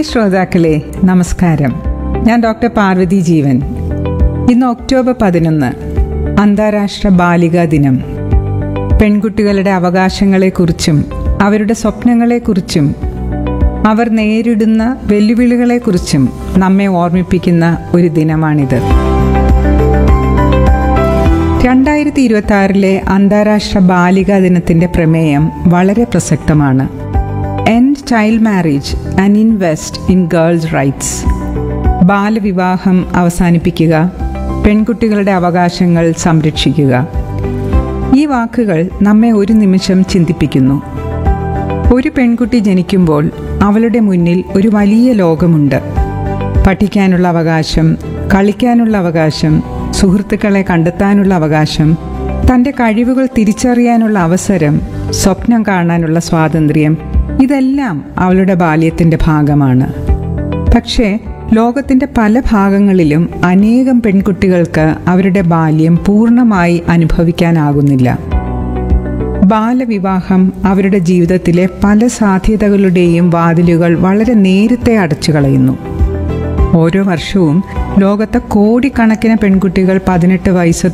ശ്രോതാക്കളെ നമസ്കാരം ഞാൻ ഡോക്ടർ പാർവതി ജീവൻ ഇന്ന് ഒക്ടോബർ പതിനൊന്ന് അന്താരാഷ്ട്ര ബാലികാ ദിനം പെൺകുട്ടികളുടെ അവകാശങ്ങളെക്കുറിച്ചും അവരുടെ സ്വപ്നങ്ങളെക്കുറിച്ചും അവർ നേരിടുന്ന വെല്ലുവിളികളെക്കുറിച്ചും നമ്മെ ഓർമ്മിപ്പിക്കുന്ന ഒരു ദിനമാണിത് രണ്ടായിരത്തി ഇരുപത്തി ആറിലെ അന്താരാഷ്ട്ര ബാലികാ ദിനത്തിന്റെ പ്രമേയം വളരെ പ്രസക്തമാണ് end child marriage and invest in girls rights ബാലവിവാഹം അവസാനിപ്പിക്കുക പെൺകുട്ടികളുടെ അവകാശങ്ങൾ സംരക്ഷിക്കുക ഈ വാക്കുകൾ നമ്മെ ഒരു നിമിഷം ചിന്തിപ്പിക്കുന്നു ഒരു പെൺകുട്ടി ജനിക്കുമ്പോൾ അവളുടെ മുന്നിൽ ഒരു വലിയ ലോകമുണ്ട് പഠിക്കാനുള്ള അവകാശം കളിക്കാനുള്ള അവകാശം സുഹൃത്തുക്കളെ കണ്ടെത്താനുള്ള അവകാശം തൻ്റെ കഴിവുകൾ തിരിച്ചറിയാനുള്ള അവസരം സ്വപ്നം കാണാനുള്ള സ്വാതന്ത്ര്യം ഇതെല്ലാം അവളുടെ ബാല്യത്തിൻ്റെ ഭാഗമാണ് പക്ഷേ ലോകത്തിൻ്റെ പല ഭാഗങ്ങളിലും അനേകം പെൺകുട്ടികൾക്ക് അവരുടെ ബാല്യം പൂർണ്ണമായി അനുഭവിക്കാനാകുന്നില്ല ബാലവിവാഹം അവരുടെ ജീവിതത്തിലെ പല സാധ്യതകളുടെയും വാതിലുകൾ വളരെ നേരത്തെ അടച്ചു കളയുന്നു ഓരോ വർഷവും ലോകത്തെ കോടിക്കണക്കിന് പെൺകുട്ടികൾ പതിനെട്ട് വയസ്സ്